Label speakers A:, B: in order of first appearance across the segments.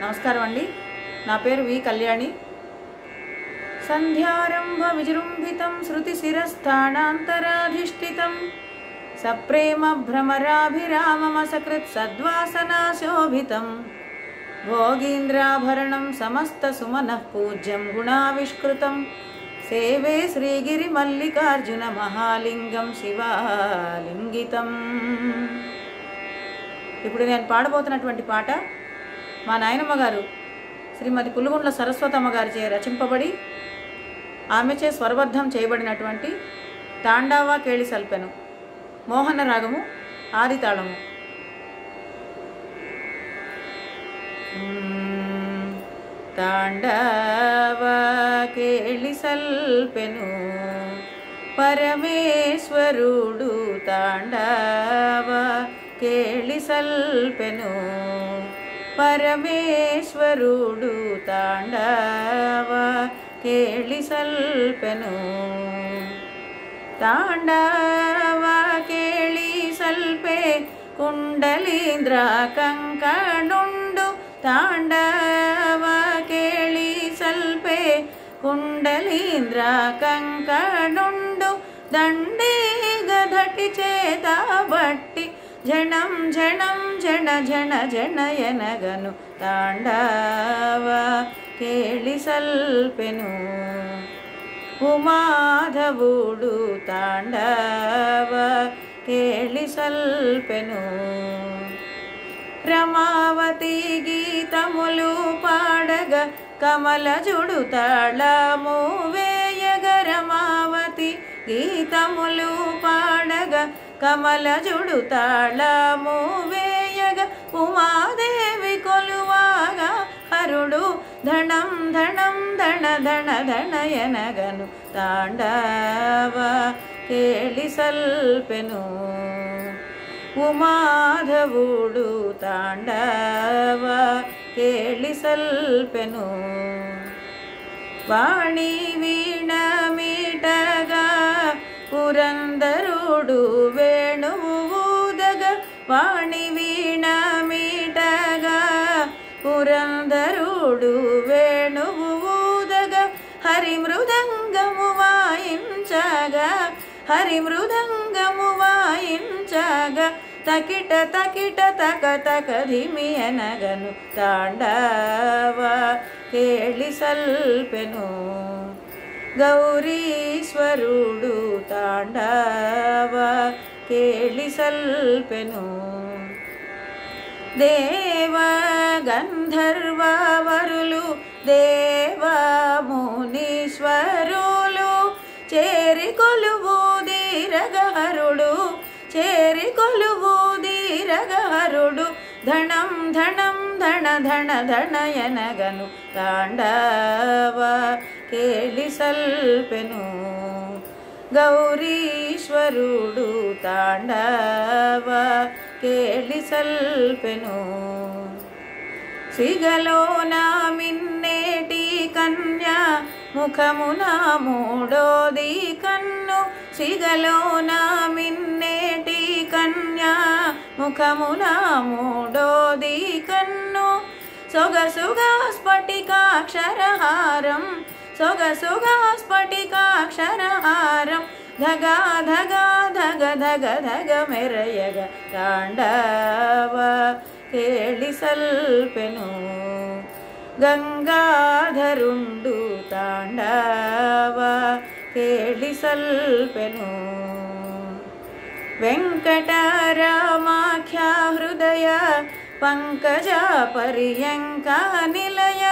A: నమస్కారం అండి నా పేరు వి కళ్యాణి సంధ్యారంభ విజృంభితం శృతి శిరస్థానాంతరాధిష్ఠితం సప్రేమ భ్రమరాభిరామమసకృత్ సద్వాసనాశోభితం భోగీంద్రాభరణం సమస్త సుమనః పూజ్యం గుణావిష్కృతం సేవే శ్రీగిరి మల్లికార్జున మహాలింగం శివాలింగితం ఇప్పుడు నేను పాడబోతున్నటువంటి పాట మా నాయనమ్మ గారు శ్రీమతి పులుగుండ్ల సరస్వతమ్మ గారిచే రచింపబడి ఆమెచే స్వరబద్ధం చేయబడినటువంటి తాండావా కేళి సల్పెను మోహన రాగము ఆదితాళము మ్మ్. తాండవ కేళి సల్పెను పరమేశ్వరుడు తాండవ కేళి సల్పెను పరమేశ్వరుడు తాండవ కేళి సల్పెను ತಾಂಡವ ಕೇಳಿ ಸಲ್ಪೆ ಕುಂಡಲೀಂದ್ರ ಕಂಕಣುಂಡು ತಾಂಡವ ಕೇಳಿ ಸಲ್ಪೆ ಕುಂಡಲೀಂದ್ರ ಕಂಕಣುಂಡು ದಂಡೀಗ ಧಟಿ చేత బట్టి జనం జనం జన జన జన ఎనగను తాండవ కేళి సల్పెను ఉమాధవుడు తాండవ కేళి సల్పెను రమావతి గీతములు పాడగ కమల జుడు తాళము వేయగ రమావతి గీతములు పాడగ కమల జుడు తాళము వేయగ ఉమాదేవి కొలువాగా హరుడు ధనం ధనం ధన ధన ధనయనగను తాండవ కేళి సల్పెను ఉమాధవుడు తాండవ కేళి సల్పెను వాణి వీణ మీటగా పురందరుడు వేణువు ఊదగ వాణి వీణ మీటగా పురందరుడు వేణువు ఊదగ హరి మృదంగము వాయించగా హరి మృదంగము వాయించగా తకిట తకిట తక తక ధిమి అనగను తాండవ కేళి సల్పెను గౌరీశ్వరుడు తాండవ కేళి సల్పెను దేవ గంధర్వ వరులు దేవ మునీశ్వరులు చేరి కొలువు దీరగహరుడు చేరి కొలువు దీరగహరుడు ధనం ధనం ధన ధన ధనయనగను తాండవ కేళి సల్పెను గౌరీశ్వరుడు తాండవ కేళి సల్పెను సిగలోన మిన్నేటి కన్య ముఖమున మూడోది కన్ను సిగలోన మిన్నేటి కన్య ముఖమున మూడోది కన్ను సొగసుగా స్ఫటికాక్షరహారం సొగసుగా స్ఫటికాక్షరహారం ధగా ధగా ధగ ధగ ధగ మెరయగ తాండవ కేళి సల్పెను గంగాధరుండు తాండవ కేళి సల్పెను వెంకటరామాఖ్య హృదయ పంకజ పర్యంక నిలయ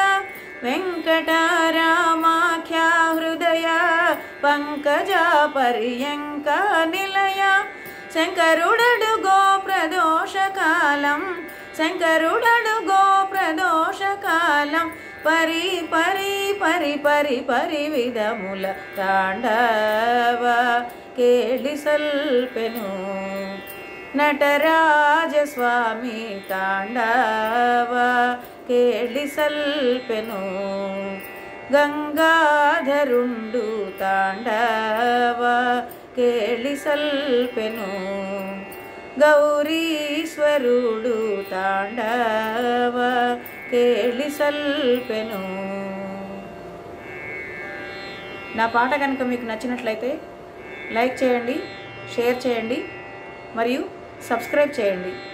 A: వెంకటరామాఖ్య హృదయ పంకజ పర్యంక నిలయ శంకరుడడు గో ప్రదోషకాలం శంకరుడడు గో ప్రదోషకాలం పరి పరి పరి పరి పరి విధముల తాండవ కేళి సల్పెను నటరాజస్వామి తాండవ కేళి సల్పెను గంగాధరుండు తాండవ కేళి సల్పెను గౌరీశ్వరుడు తాండవ కేళి సల్పెను నా పాట కనుక మీకు నచ్చినట్లయితే లైక్ చేయండి షేర్ చేయండి మరియు సబ్స్క్రైబ్ చేయండి